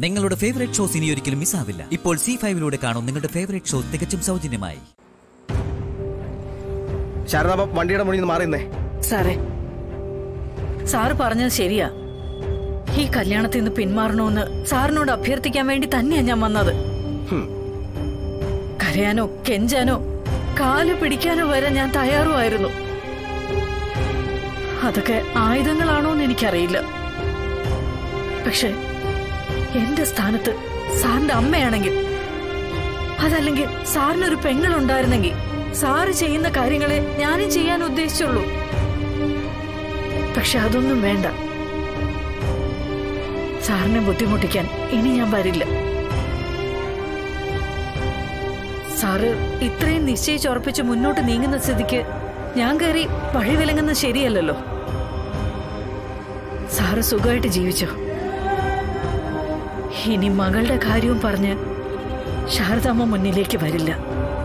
നിങ്ങളുടെ favourite shows ഇനി ഒരിക്കലും മിസ്സാവില്ല ഇപ്പോൾ സി ഫൈവിലൂടെ കാണും നിങ്ങളുടെ ഫേവറേറ്റ് ഷോ തികച്ചും സൗജന്യമായി ശാരദാമ്മ വണ്ടിയുടെ മുന്നിൽ നിന്ന് മാറിയുന്നേ സാറേ സാറ് പറഞ്ഞത് ശരിയാ ഈ കല്യാണത്തിൽ നിന്ന് പിന്മാറണമെന്ന് സാറിനോട് അഭ്യർത്ഥിക്കാൻ വേണ്ടി തന്നെയാ ഞാൻ വന്നത് ഹും. കരയാനോ കെഞ്ചാനോ കാല് പിടിക്കാനോ വരെ ഞാൻ തയ്യാറുമായിരുന്നു അതൊക്കെ ആയുധങ്ങളാണോന്ന് എനിക്കറിയില്ല പക്ഷെ എന്റെ സ്ഥാനത്ത് സാറിന്റെ അമ്മയാണെങ്കിൽ അതല്ലെങ്കിൽ സാറിനൊരു പെങ്ങളുണ്ടായിരുന്നെങ്കിൽ സാറ് ചെയ്യുന്ന കാര്യങ്ങളെ ഞാനും ചെയ്യാൻ ഉദ്ദേശിച്ചുള്ളൂ പക്ഷെ അതൊന്നും വേണ്ട സാറിനെ ബുദ്ധിമുട്ടിക്കാൻ ഇനി ഞാൻ വരില്ല സാറ് ഇത്രയും നിശ്ചയിച്ചുറപ്പിച്ച് മുന്നോട്ട് നീങ്ങുന്ന സ്ഥിതിക്ക് ഞാൻ കയറി വഴി വിലങ്ങുന്നത് ശരിയല്ലല്ലോ സാറ് സുഖമായിട്ട് ജീവിച്ചോ ഇനി മകളുടെ കാര്യവും പറഞ്ഞ് ശാരദാമ്മ മുന്നിലേക്ക് വരില്ല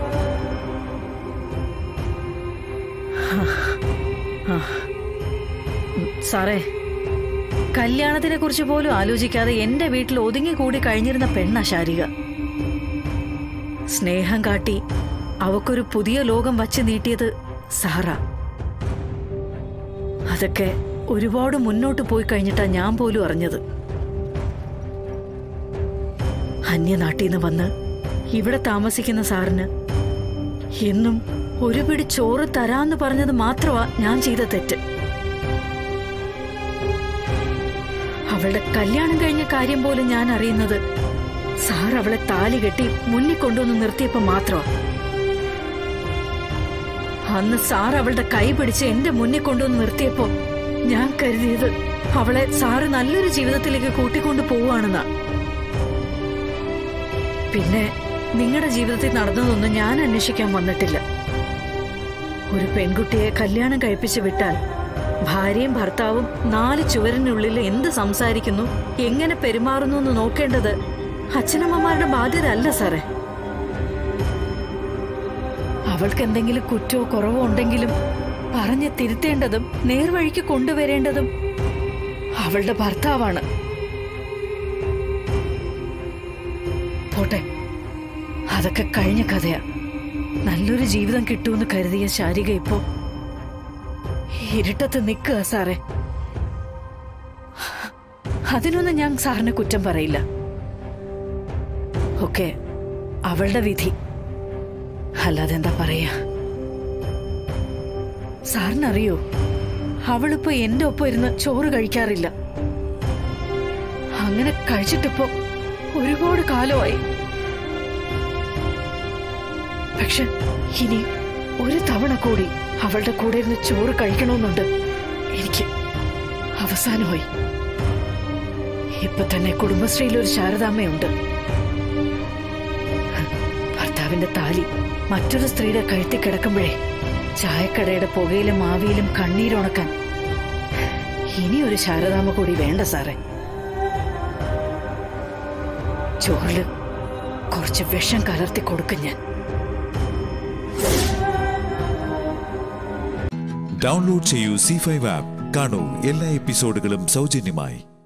ആ. ഉം, സാറേ കല്യാണത്തിനെ കുറിച്ച് പോലും ആലോചിക്കാതെ എന്റെ വീട്ടിൽ ഒതുങ്ങി കൂടി കഴിഞ്ഞിരുന്ന പെണ്ണ ശാരിക സ്നേഹം കാട്ടി അവക്കൊരു പുതിയ ലോകം വച്ച് നീട്ടിയത് സാറ അതൊക്കെ ഒരുപാട് മുന്നോട്ട് പോയി കഴിഞ്ഞിട്ടാ ഞാൻ പോലും അറിഞ്ഞത് അന്യനാട്ടിൽ നിന്ന് വന്ന് ഇവിടെ താമസിക്കുന്ന സാറിന് എന്നും ഒരു പിടി ചോറ് തരാന്ന് പറഞ്ഞത് മാത്രമാ ഞാൻ ചെയ്ത തെറ്റ് അവളുടെ കല്യാണം കഴിഞ്ഞ കാര്യം പോലും ഞാൻ അറിയുന്നത് സാർ അവളെ താലി കെട്ടി മുന്നിൽ കൊണ്ടുവന്ന് നിർത്തിയപ്പോ മാത്രമാ അന്ന് സാർ അവളുടെ കൈ പിടിച്ച് എന്റെ മുന്നിൽ കൊണ്ടുവന്ന് നിർത്തിയപ്പോ ഞാൻ കരുതിയത് അവളെ സാറ് നല്ലൊരു ജീവിതത്തിലേക്ക് കൂട്ടിക്കൊണ്ടു പോവുകയാണെന്നാ പിന്നെ നിങ്ങളുടെ ജീവിതത്തിൽ നടന്നതൊന്നും ഞാൻ അന്വേഷിക്കാൻ വന്നിട്ടില്ല ഒരു പെൺകുട്ടിയെ കല്യാണം കഴിപ്പിച്ച് വിട്ടാൽ ഭാര്യയും ഭർത്താവും നാല് ചുവരിനുള്ളിൽ എന്ത് സംസാരിക്കുന്നു എങ്ങനെ പെരുമാറുന്നു എന്ന് നോക്കേണ്ടത് അച്ഛനമ്മമാരുടെ ബാധ്യത അല്ല സാറേ അവൾക്ക് എന്തെങ്കിലും കുറ്റോ കുറവോ ഉണ്ടെങ്കിലും പറഞ്ഞ് തിരുത്തേണ്ടതും നേർവഴിക്ക് കൊണ്ടുവരേണ്ടതും അവളുടെ ഭർത്താവാണ് പോട്ടെ അതൊക്കെ കഴിഞ്ഞ കഥയാ നല്ലൊരു ജീവിതം കിട്ടുമെന്ന് കരുതിയ ശാരിക ഇപ്പോ ഇരുട്ടത്ത് നിൽക്കുക സാറേ അതിനൊന്നും ഞാൻ സാറിനെ കുറ്റം പറയില്ല ഒക്കെ അവളുടെ വിധി അല്ലാതെ എന്താ പറയാ സാറിനറിയോ അവളിപ്പോ എന്റെ ഒപ്പം ഇരുന്ന് ചോറ് കഴിക്കാറില്ല അങ്ങനെ കഴിച്ചിട്ടിപ്പോ ഒരുപാട് കാലമായി പക്ഷെ ഇനി ഒരു തവണ കൂടി അവളുടെ കൂടെ ഇരുന്ന് ചോറ് കഴിക്കണമെന്നുണ്ട് എനിക്ക് അവസാനമായി ഇപ്പൊ തന്നെ കുടുംബശ്രീയിൽ ഒരു ശാരദാമ്മയുണ്ട് ഭർത്താവിന്റെ താലി മറ്റൊരു സ്ത്രീയുടെ കഴുത്തി കിടക്കുമ്പോഴേ ചായക്കടയുടെ പുകയിലും മാവിയിലും കണ്ണീരുണക്കാൻ ഇനി ഒരു ശാരദാമ്മ കൂടി വേണ്ട സാറേ ചോറില് കുറച്ച് വിഷം കലർത്തി കൊടുക്കും ഞാൻ ഡൗൺലോഡ് ചെയ്യൂ സി ഫൈവ് ആപ്പ് കാണൂ എല്ലാ എപ്പിസോഡുകളും സൗജന്യമായി